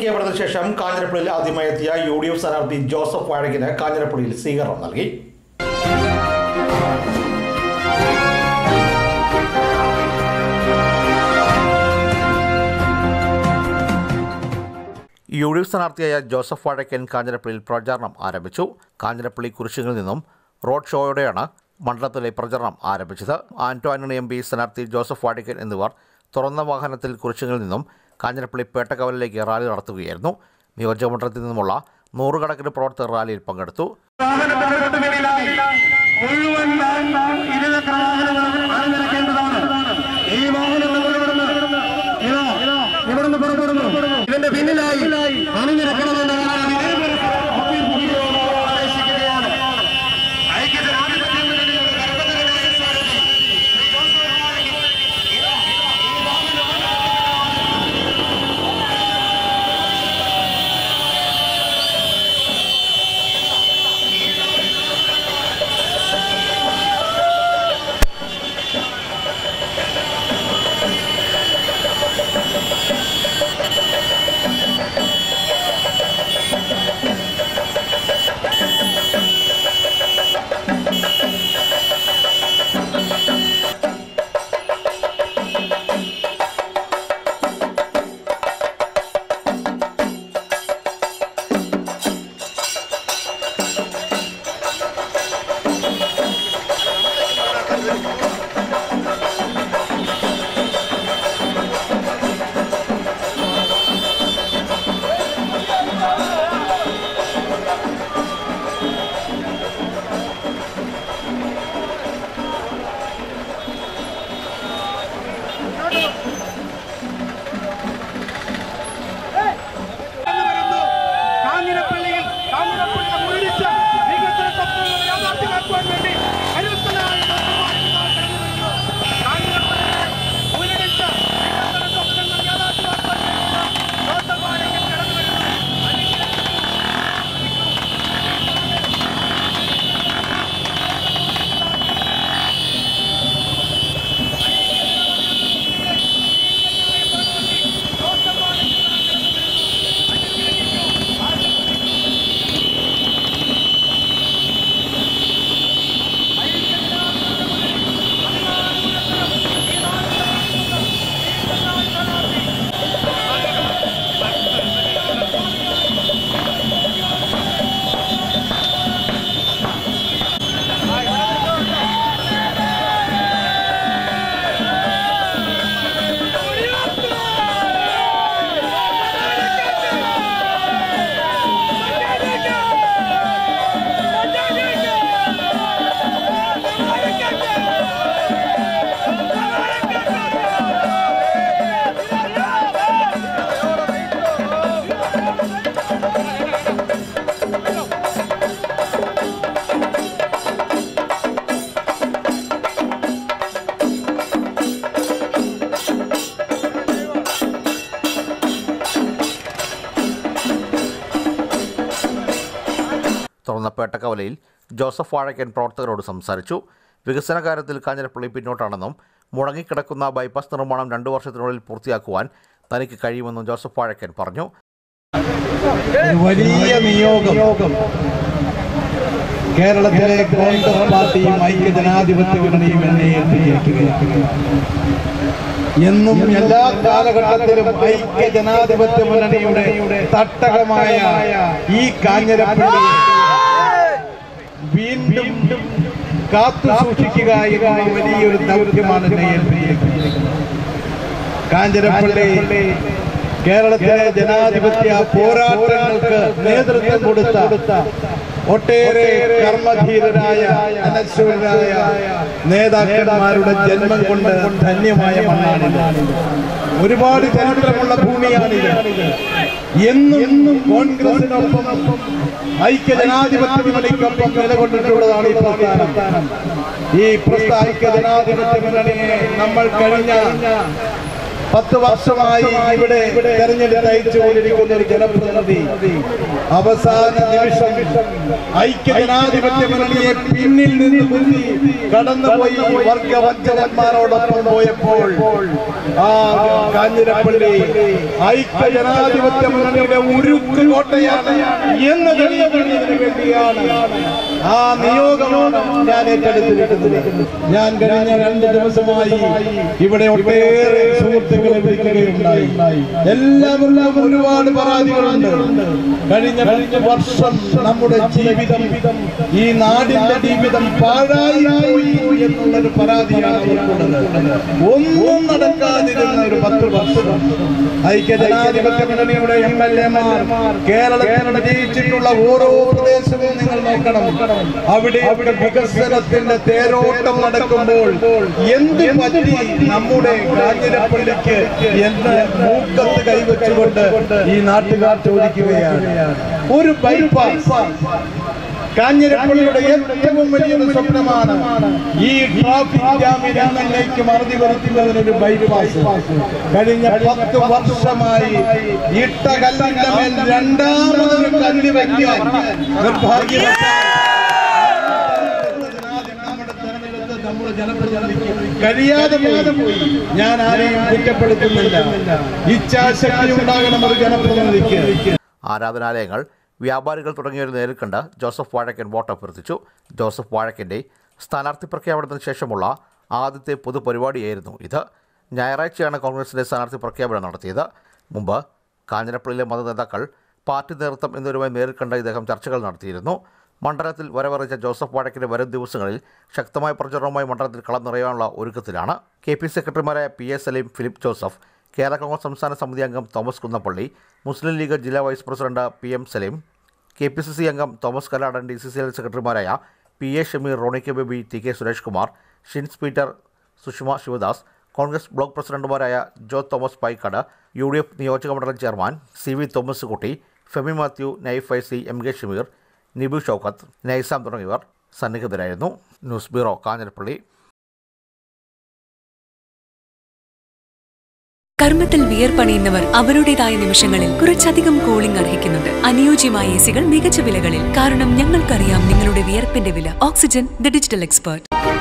പ്രഖ്യാപനത്തിന് ശേഷം കാഞ്ഞിരപ്പള്ളിയിൽ ആദ്യമായി എത്തിയ യു ഡി എഫ് സ്ഥാനാർത്ഥി ജോസഫ് വാഴക്കിന് കാഞ്ഞിരപ്പള്ളിയിൽ സ്വീകരണം നൽകി യു ഡി എഫ് സ്ഥാനാർത്ഥിയായ ജോസഫ് വാഴക്കൻ കാഞ്ഞിരപ്പള്ളിയിൽ പ്രചാരണം ആരംഭിച്ചു കാഞ്ഞിരപ്പള്ളി കുരിശുകളിൽ നിന്നും റോഡ് ഷോയോടെയാണ് മണ്ഡലത്തിലെ പ്രചരണം ആരംഭിച്ചത് ആന്റോ ആന്റണി എം പി സ്ഥാനാർത്ഥി ജോസഫ് വാഴക്കൻ എന്നിവർ തുറന്ന വാഹനത്തിൽ കുരിശുകളിൽ നിന്നും കാഞ്ഞിരപ്പള്ളി പേട്ടക്കവലിലേക്ക് റാലി നടത്തുകയായിരുന്നു നിയോജകമണ്ഡലത്തിൽ നിന്നുമുള്ള നൂറുകണക്കിന് പ്രവർത്തകർ റാലിയിൽ പങ്കെടുത്തു വാഹനത്തിനടുത്തുകളിലായി മുഴുവൻ ഇരുചക്ര വാഹനങ്ങളും അണിനിരക്കേണ്ടതാണ് ഈ വാഹനങ്ങൾ ഇവിടുന്ന് ഇതാ ഇവിടുന്ന് പുറപ്പെടുന്നു ഇതിന്റെ പിന്നിലായി അണിനിരക്കണമെന്ന് ഞാൻ വിനയപൂർവ്വം അഭ്യർത്ഥിക്കുകയാണ്, ആദേശിക്കുകയാണ്. ഐക്യജനാധിപത്യ മുന്നണിയുടെ കർമ്മകരമായ സാരഥി ശ്രീ ജോസഫ് വാഴക്കൻ ഇതാ ഈ വാഹനം വരുന്നു. കാഞ്ഞിരപ്പള്ളിയിൽ കാഞ്ഞിരപ്പള്ളിയെ മുരടിച്ച് വികസന സ്വപ്നങ്ങൾ യാഥാർത്ഥ്യമാക്കുവാൻ വേണ്ടി കരുത്തനായ ഡോക്ടർമാർ കടന്നു വരുന്നു. കാഞ്ഞിരപ്പള്ളിയെ മുരടിച്ച് വികസന സ്വപ്നങ്ങൾ യാഥാർത്ഥ്യമാക്കുവാൻ വേണ്ടി ഡോക്ടർമാരൊക്കെ കടന്നു വരുന്നു. തുറന്ന പേട്ടക്കവലയിൽ ജോസഫ് വാഴക്കൻ പ്രവർത്തകരോട് സംസാരിച്ചു വികസന കാര്യത്തിൽ കാഞ്ഞിരപ്പള്ളി പിന്നോട്ടാണെന്നും മുടങ്ങിക്കിടക്കുന്ന ബൈപ്പാസ് നിർമ്മാണം രണ്ടു വർഷത്തിനുള്ളിൽ പൂർത്തിയാക്കുവാൻ തനിക്ക് കഴിയുമെന്നും ജോസഫ് വാഴക്കൻ പറഞ്ഞു ഒരു വലിയ നിയോഗം കേരളത്തിലെ കോൺഗ്രസ് പാർട്ടിയും ഐക്യ ജനാധിപത്യ മുന്നണിയും എന്നെ ഏൽപ്പിച്ചിരിക്കുകയാണ് എന്നും എല്ലാ കാലഘട്ടത്തിലും ഐക്യ ജനാധിപത്യ മുന്നണിയുടെ തട്ടകമായ ഈ കാഞ്ഞിരപ്പള്ളിയെ വീണ്ടും കാത്തു സൂക്ഷിക്കുക എന്നുള്ള വലിയൊരു ദൗത്യമാണ് എന്നെ ഏൽപ്പിച്ചിരിക്കുന്നത് കാഞ്ഞിരപ്പള്ളി കേരളത്തിലെ ജനാധിപത്യ പോരാട്ടങ്ങൾക്ക് നേതൃത്വം കൊടുത്ത ഒട്ടേറെ കർമ്മധീരരായ അനശ്വരരായ നേതാക്കന്മാരുടെ ജന്മം കൊണ്ട് ധന്യമായ മണ്ണാണിത് ഒരുപാട് ചരിത്രമുള്ള ഭൂമിയാണിത് എന്നും എന്നും കോൺഗ്രസിനൊപ്പം ഐക്യ ജനാധിപത്യ മുന്നണിക്കൊപ്പം നിലകൊണ്ടിട്ടുള്ളതാണ് ഈ പ്രസ്ഥാനം ഈ പ്രസ്ഥാന ഐക്യ ജനാധിപത്യ മുന്നണിയെ നമ്മൾ കഴിഞ്ഞ പത്ത് വർഷമായി ഇവിടെ തെരഞ്ഞെടുത്ത് അയച്ചുകൊണ്ടിരിക്കുന്ന ഒരു ജനപ്രതിനിധി അവസാന നിമിഷം ഐക്യ ജനാധിപത്യ മുന്നണിയെ പിന്നിൽ നിന്ന് കുത്തി കടന്നുപോയി വർഗവഞ്ചകന്മാരോടൊപ്പം പോയപ്പോൾ ആ കാഞ്ഞിരപ്പള്ളി ഐക്യ ജനാധിപത്യ മുന്നണിയുടെ ഉരുക്ക് കോട്ടയാണ് എന്ന് തെളിയിക്കുന്നതിന് വേണ്ടിയാണ് ആ നിയോഗമാണ് ഞാൻ ഏറ്റെടുത്തിരിക്കുന്നത് ഞാൻ കഴിഞ്ഞ രണ്ട് ദിവസമായി ഇവിടെ ഒട്ടേറെ സുഹൃത്തുക്കളെ വിളിക്കുകയുണ്ടായി എല്ലാവരും ഒരുപാട് പരാതികളുണ്ട് കഴിഞ്ഞ കഴിഞ്ഞ വർഷം നമ്മുടെ ജീവിതം ഈ നാടിന്റെ ജീവിതം പാഴായി പോയി എന്നുള്ളൊരു പരാതിയാണ് അവർക്കുള്ളത് ഒന്നും നടക്കാതിരുന്ന ഒരു പത്ത് വർഷം ഐക്യ ജനാധിപത്യ മുന്നണിയുടെ എം എൽ എമാർ കേരളത്തിൽ വിജയിച്ചിട്ടുള്ള ഓരോ പ്രദേശവും നിങ്ങൾ നോക്കണം അവിടെ അവിടെ വികസനത്തിന്റെ തേരോട്ടം നടക്കുമ്പോൾ എന്ത് പറ്റി നമ്മുടെ കാഞ്ഞിരപ്പള്ളിക്ക് എന്ന് മൂക്കത്ത് കൈവച്ചുകൊണ്ട് ഈ നാട്ടുകാർ ചോദിക്കുകയാണ് ഒരു ബൈപ്പാസ് കാഞ്ഞിരപ്പള്ളിയുടെ ഏറ്റവും വലിയൊരു സ്വപ്നമാണ് ഈ ട്രാഫിക് ജാമിൽ എന്നേക്ക് മറുതി വരുത്തുന്നതിനൊരു ബൈപ്പാസ് കഴിഞ്ഞ പത്ത് വർഷമായി ഇട്ട കല്ലിന്റെ മേൽ രണ്ടാമതൊരു കല്ല് വയ്ക്കാൻ നിർഭാഗ്യവശാൽ നമ്മുടെ തെരഞ്ഞെടുത്ത് നമ്മുടെ ജനപ്രതിനിധിക്ക് കഴിയാതെ പോയി ഞാൻ ആരെയും കുറ്റപ്പെടുത്തുന്നില്ല ഇച്ഛാശക്തി ഉണ്ടാകണം ഒരു ജനപ്രതിനിധിക്ക് ആരാധനാലയങ്ങൾ വ്യാപാരികൾ തുടങ്ങിയവരെ നേരിൽ കണ്ട് ജോസഫ് വാഴക്കൻ വോട്ട് അഭ്യർത്ഥിച്ചു ജോസഫ് വാഴക്കൻ്റെ സ്ഥാനാർത്ഥി പ്രഖ്യാപനത്തിന് ശേഷമുള്ള ആദ്യത്തെ പൊതുപരിപാടിയായിരുന്നു ഇത് ഞായറാഴ്ചയാണ് കോൺഗ്രസിൻ്റെ സ്ഥാനാർത്ഥി പ്രഖ്യാപനം നടത്തിയത് മുമ്പ് കാഞ്ഞിരപ്പള്ളിയിലെ മതനേതാക്കൾ പാർട്ടി നേതൃത്വം എന്നിവരുമായി നേരിൽ കണ്ട് ഇദ്ദേഹം ചർച്ചകൾ നടത്തിയിരുന്നു മണ്ഡലത്തിൽ വരവറിയിച്ച ജോസഫ് വാഴക്കിൻ്റെ വരും ദിവസങ്ങളിൽ ശക്തമായ പ്രചരണവുമായി മണ്ഡലത്തിൽ കളം നിറയാനുള്ള ഒരുക്കത്തിലാണ് കെ പി സെക്രട്ടറിമാരായ പി എസ് സലീം ഫിലിപ്പ് ജോസഫ് കേരള കോൺഗ്രസ് സംസ്ഥാന സമിതി അംഗം തോമസ് കുന്നപ്പള്ളി മുസ്ലിം ലീഗ് ജില്ലാ vice president P M Salim K P C C അംഗം Thomas Kaladan D C C L സെക്രട്ടറിമാരായ P A Shameer Rony K Baby T K Suresh Kumar Shins Peter Sushama Sivadas Congress block പ്രസിഡന്റുമാരായ Jo Thomas Paikkad U D F നിയോജക മണ്ഡലം chairman C V Thomas Kutty Femi Mathew Naif I C M K Shameer Nibu Shoukath Naizam തുടങ്ങിയവർ സന്നിഹിതരായിരുന്നു ന്യൂസ് ബ്യൂറോ കാഞ്ഞിരപ്പള്ളി കർമ്മത്തിൽ വിയർപ്പണിയുന്നവർ അവരുടേതായ നിമിഷങ്ങളിൽ കുറച്ചധികം കൂളിംഗ് അർഹിക്കുന്നുണ്ട് അനുയോജ്യമായ എ സികൾ മികച്ച വിലകളിൽ കാരണം ഞങ്ങൾക്കറിയാം നിങ്ങളുടെ വിയർപ്പിന്റെ വില ഓക്സിജൻ ദ ഡിജിറ്റൽ എക്സ്പേർട്ട്